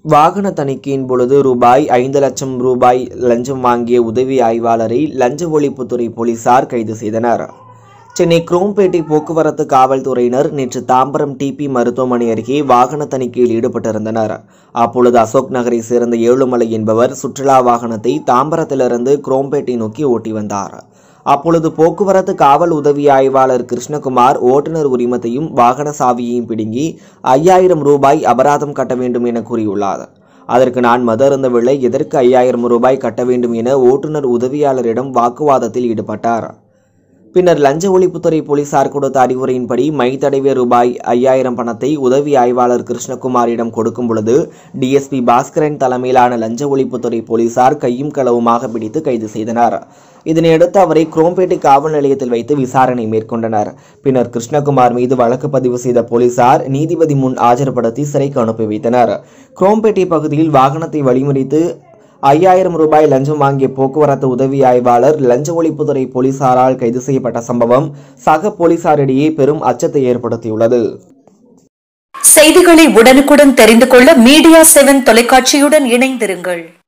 வாகன தணிக்கையின் பொழுது ரூபாய் ஐந்து லட்சம் ரூபாய் லஞ்சம் வாங்கிய உதவி ஆய்வாளரை லஞ்ச ஒழிப்புத்துறை போலீசார் கைது செய்தனர் சென்னை குரோம்பேட்டை போக்குவரத்து காவல்துறையினர் நேற்று தாம்பரம் டிபி மருத்துவமனை அருகே வாகன தணிக்கையில் ஈடுபட்டிருந்தனர் அப்பொழுது அசோக் நகரை சேர்ந்த ஏழுமலை என்பவர் சுற்றுலா வாகனத்தை தாம்பரத்திலிருந்து குரோம்பேட்டை நோக்கி ஓட்டி வந்தார் அப்பொழுது போக்குவரத்து காவல் உதவி ஆய்வாளர் கிருஷ்ணகுமார் ஓட்டுநர் உரிமத்தையும் வாகன சாவியையும் பிடுங்கி ஐயாயிரம் ரூபாய் அபராதம் கட்ட வேண்டும் என கூறியுள்ளார் அதற்கு நான் மது அருந்தவில்லை எதற்கு ஐயாயிரம் ரூபாய் கட்ட வேண்டும் என ஓட்டுநர் உதவியாளரிடம் வாக்குவாதத்தில் ஈடுபட்டார் பின்னர் லஞ்ச ஒழிப்புத்துறை போலீசார் கொடுத்த அறிவுரையின்படி மை தடவிய ரூபாய் ஐயாயிரம் பணத்தை உதவி ஆய்வாளர் கிருஷ்ணகுமாரிடம் கொடுக்கும் பொழுது டிஎஸ்பி பாஸ்கரன் தலைமையிலான லஞ்ச ஒழிப்புத்துறை போலீசார் கையும் களவுமாக பிடித்து கைது செய்தனர் இதனையடுத்து அவரை குரோம்பேட்டை காவல் நிலையத்தில் வைத்து விசாரணை மேற்கொண்டனர் பின்னர் கிருஷ்ணகுமார் மீது வழக்கு பதிவு செய்த போலீசார் நீதிபதி முன் ஆஜர்படுத்தி சிறைக்கு அனுப்பி வைத்தனர் குரோம்பேட்டை பகுதியில் வாகனத்தை வழிமறித்து ஐயாயிரம் ரூபாய் லஞ்சம் வாங்கிய போக்குவரத்து உதவி ஆய்வாளர் லஞ்ச ஒழிப்புத்துறை போலீசாரால் கைது செய்யப்பட்ட சம்பவம் சக போலீசாரிடையே பெரும் அச்சத்தை ஏற்படுத்தியுள்ளது செய்திகளை உடனுக்குடன் தெரிந்து கொள்ள மீடியா செவன் தொலைக்காட்சியுடன் இணைந்திருங்கள்